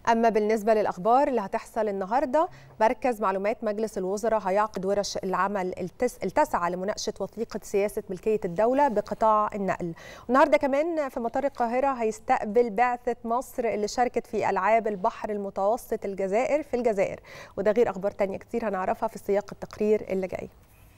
أما بالنسبة للأخبار اللي هتحصل النهاردة مركز معلومات مجلس الوزراء هيعقد ورش العمل التس... التاسعة لمناقشة وثيقة سياسة ملكية الدولة بقطاع النقل النهاردة كمان في مطار القاهرة هيستقبل بعثة مصر اللي شاركت في ألعاب البحر المتوسط الجزائر في الجزائر وده غير أخبار تانية كتير هنعرفها في سياق التقرير اللي جاي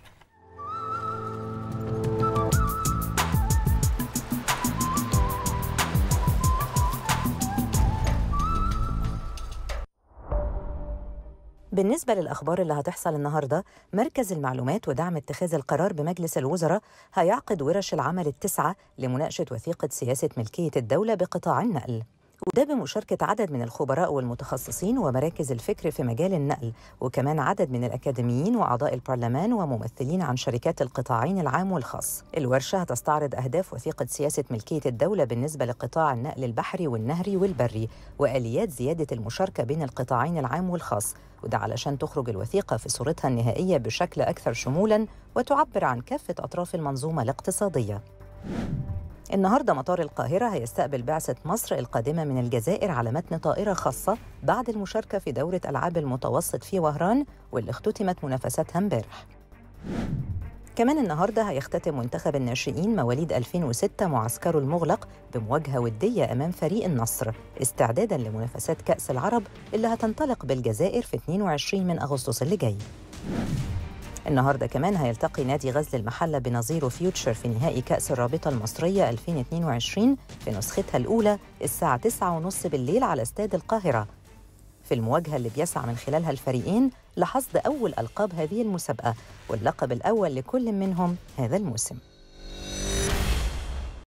بالنسبة للأخبار اللي هتحصل النهاردة مركز المعلومات ودعم اتخاذ القرار بمجلس الوزراء هيعقد ورش العمل التسعة لمناقشة وثيقة سياسة ملكية الدولة بقطاع النقل وده بمشاركة عدد من الخبراء والمتخصصين ومراكز الفكر في مجال النقل وكمان عدد من الأكاديميين وأعضاء البرلمان وممثلين عن شركات القطاعين العام والخاص الورشة هتستعرض أهداف وثيقة سياسة ملكية الدولة بالنسبة لقطاع النقل البحري والنهري والبري وآليات زيادة المشاركة بين القطاعين العام والخاص وده علشان تخرج الوثيقة في صورتها النهائية بشكل أكثر شمولاً وتعبر عن كافة أطراف المنظومة الاقتصادية النهارده مطار القاهرة هيستقبل بعثة مصر القادمة من الجزائر على متن طائرة خاصة بعد المشاركة في دورة ألعاب المتوسط في وهران واللي اختتمت منافساتها امبارح. كمان النهارده هيختتم منتخب الناشئين مواليد 2006 معسكره المغلق بمواجهة ودية أمام فريق النصر استعدادا لمنافسات كأس العرب اللي هتنطلق بالجزائر في 22 من أغسطس اللي جاي. النهارده كمان هيلتقي نادي غزل المحلة بنظيره فيوتشر في نهائي كأس الرابطة المصرية 2022 في نسختها الأولى الساعة 9:30 بالليل على استاد القاهرة. في المواجهة اللي بيسعى من خلالها الفريقين لحصد أول ألقاب هذه المسابقة واللقب الأول لكل منهم هذا الموسم.